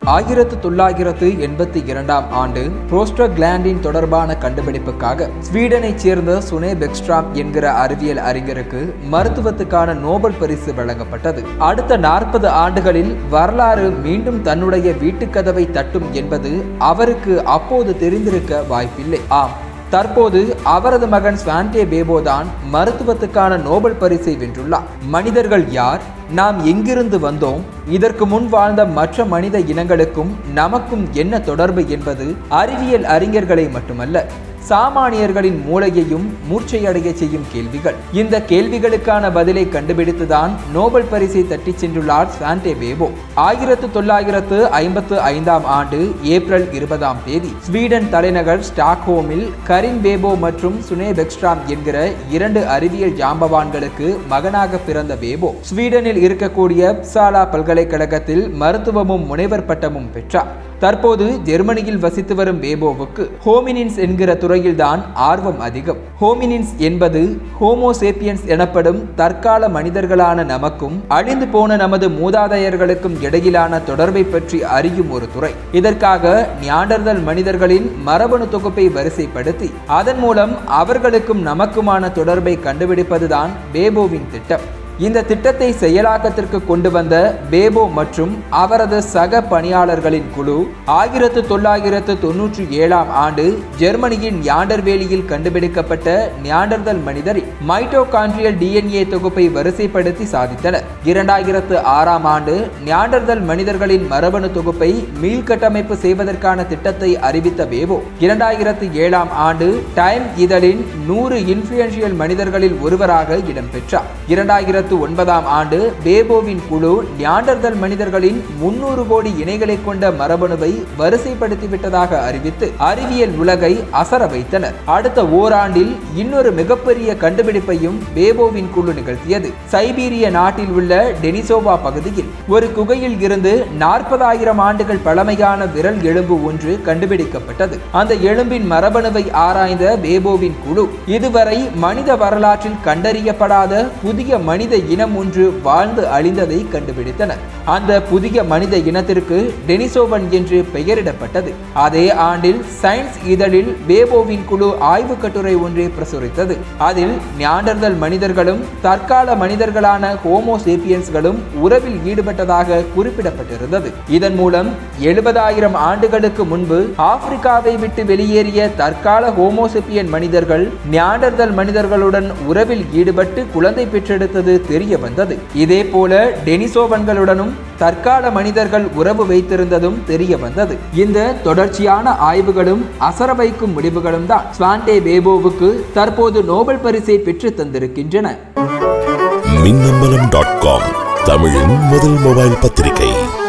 ஆயிரத்து தொள்ளாயிரத்து எண்பத்தி இரண்டாம் ஆண்டு புரோஸ்டோகிளாண்டின் தொடர்பான கண்டுபிடிப்புக்காக ஸ்வீடனைச் சேர்ந்த சுனே பெக்ஸ்ட்ராம் என்கிற அறிவியல் அறிஞருக்கு மருத்துவத்துக்கான நோபல் பரிசு வழங்கப்பட்டது அடுத்த நாற்பது ஆண்டுகளில் வரலாறு மீண்டும் தன்னுடைய வீட்டுக்கதவை தட்டும் என்பது அவருக்கு அப்போது தெரிந்திருக்க வாய்ப்பில்லை ஆம் தற்போது அவரது மகன் ஸ்வான்டே பேபோ தான் மருத்துவத்துக்கான நோபல் பரிசை வென்றுள்ளார் மனிதர்கள் யார் நாம் எங்கிருந்து வந்தோம் இதற்கு முன் வாழ்ந்த மற்ற மனித இனங்களுக்கும் நமக்கும் என்ன தொடர்பு என்பது அறிவியல் அறிஞர்களை மட்டுமல்ல சாமானியர்களின் மூளையையும் மூர்ச்சையடைய செய்யும் கேள்விகள் இந்த கேள்விகளுக்கான பதிலை கண்டுபிடித்துதான் நோபல் பரிசை தட்டிச் சென்றுள்ளார் சாண்டே பேபோ ஆயிரத்து தொள்ளாயிரத்து ஐம்பத்து ஐந்தாம் ஆண்டு ஏப்ரல் இருபதாம் தேதி ஸ்வீடன் தலைநகர் ஸ்டாக்ஹோமில் கரின் பேபோ மற்றும் சுனே பெக்ஸ்ட்ராம் என்கிற இரண்டு அறிவியல் ஜாம்பவான்களுக்கு மகனாக பிறந்த பேபோ ஸ்வீடனில் இருக்கக்கூடிய சாலா பல்கலைக்கழகத்தில் மருத்துவமும் முனைவர் பட்டமும் பெற்றார் தற்போது ஜெர்மனியில் வசித்து வரும் பேபோவுக்கு ஹோமினின்ஸ் என்கிற துறையில்தான் ஆர்வம் அதிகம் ஹோமினின்ஸ் என்பது ஹோமோசேப்பியன்ஸ் எனப்படும் தற்கால மனிதர்களான நமக்கும் அழிந்து போன நமது மூதாதையர்களுக்கும் இடையிலான தொடர்பை பற்றி அறியும் ஒரு துறை இதற்காக நியாண்டர்தல் மனிதர்களின் மரபணு தொகுப்பை வரிசைப்படுத்தி அதன் மூலம் அவர்களுக்கும் நமக்குமான தொடர்பை கண்டுபிடிப்பதுதான் பேபோவின் திட்டம் இந்த திட்டத்தை செயலாக்கத்திற்கு கொண்டு வந்த பேபோ மற்றும் அவரது சக பணியாளர்களின் குழு ஆயிரத்து தொள்ளாயிரத்து தொன்னூற்றி ஏழாம் ஆண்டு ஜெர்மனியின் நியாண்டர்வேலியில் கண்டுபிடிக்கப்பட்ட நியாண்டர்தல் மனிதரின் மைட்டோகான்ட்ரியல் டிஎன்ஏ தொகுப்பை வரிசைப்படுத்தி சாதித்தனர் இரண்டாயிரத்து ஆறாம் ஆண்டு நியாண்டர்தல் மனிதர்களின் மரபணு தொகுப்பை மீள்கட்டமைப்பு செய்வதற்கான திட்டத்தை அறிவித்த பேபோ இரண்டாயிரத்து ஏழாம் ஆண்டு டைம் இதழின் நூறு இன்ஃபுளுன்ஷியல் மனிதர்களில் ஒருவராக இடம்பெற்றார் இரண்டாயிரத்து இரண்டாயிரத்து ஒன்பதாம் ஆண்டு பேபோவின் குழு நியாண்டர்தல் மனிதர்களின் முன்னூறு கோடி இணைகளை கொண்ட மரபணுவை வரிசைப்படுத்தி விட்டதாக அறிவித்து அறிவியல் உலகை அசர வைத்தனர் அடுத்த ஓராண்டில் இன்னொரு மிகப்பெரிய கண்டுபிடிப்பையும் பேபோவின் குழு நிகழ்த்தியது சைபீரிய நாட்டில் உள்ள டெனிசோவா பகுதியில் ஒரு குகையில் இருந்து நாற்பதாயிரம் ஆண்டுகள் பழமையான விரல் எலும்பு ஒன்று கண்டுபிடிக்கப்பட்டது அந்த எலும்பின் மரபணுவை ஆராய்ந்த பேபோவின் குழு இதுவரை மனித வரலாற்றில் கண்டறியப்படாத புதிய மனித இனம் ஒன்று வாழ்ந்து அழிந்ததை கண்டுபிடித்தனர் அந்த புதிய மனித இனத்திற்கு டெனிசோவன் என்று பெயரிடப்பட்டது அதே ஆண்டில் சயின்ஸ் இதழில் பேபோவின் குழு ஆய்வு கட்டுரை ஒன்றை பிரசுரித்தது அதில் நியாண்டர்தல் மனிதர்களும் தற்கால மனிதர்களான ஹோமோசேப்பியன்ஸ்களும் உறவில் ஈடுபட்டதாக குறிப்பிடப்பட்டிருந்தது இதன் மூலம் எழுபதாயிரம் ஆண்டுகளுக்கு முன்பு ஆப்பிரிக்காவை விட்டு வெளியேறிய தற்கால ஹோமோசெப்பியன் மனிதர்கள் நியாண்டர்தல் மனிதர்களுடன் உறவில் ஈடுபட்டு குழந்தை பெற்றெடுத்தது தெரிய வந்தது இதே போல டெனிசோவன்களுடனும் தற்கால மனிதர்கள் உறவு வைத்திருந்ததும் தெரிய வந்தது இந்த தொடர்ச்சியான ஆய்வுகளும் அசர வைக்கும் முடிவுகளும் தான் ஸ்வாண்டே பேபோவுக்கு தற்போது நோபல் பரிசை பெற்று தந்திருக்கின்றன மின்னம்பலம் டாட் காம் தமிழின் முதல் மொபைல் பத்திரிகை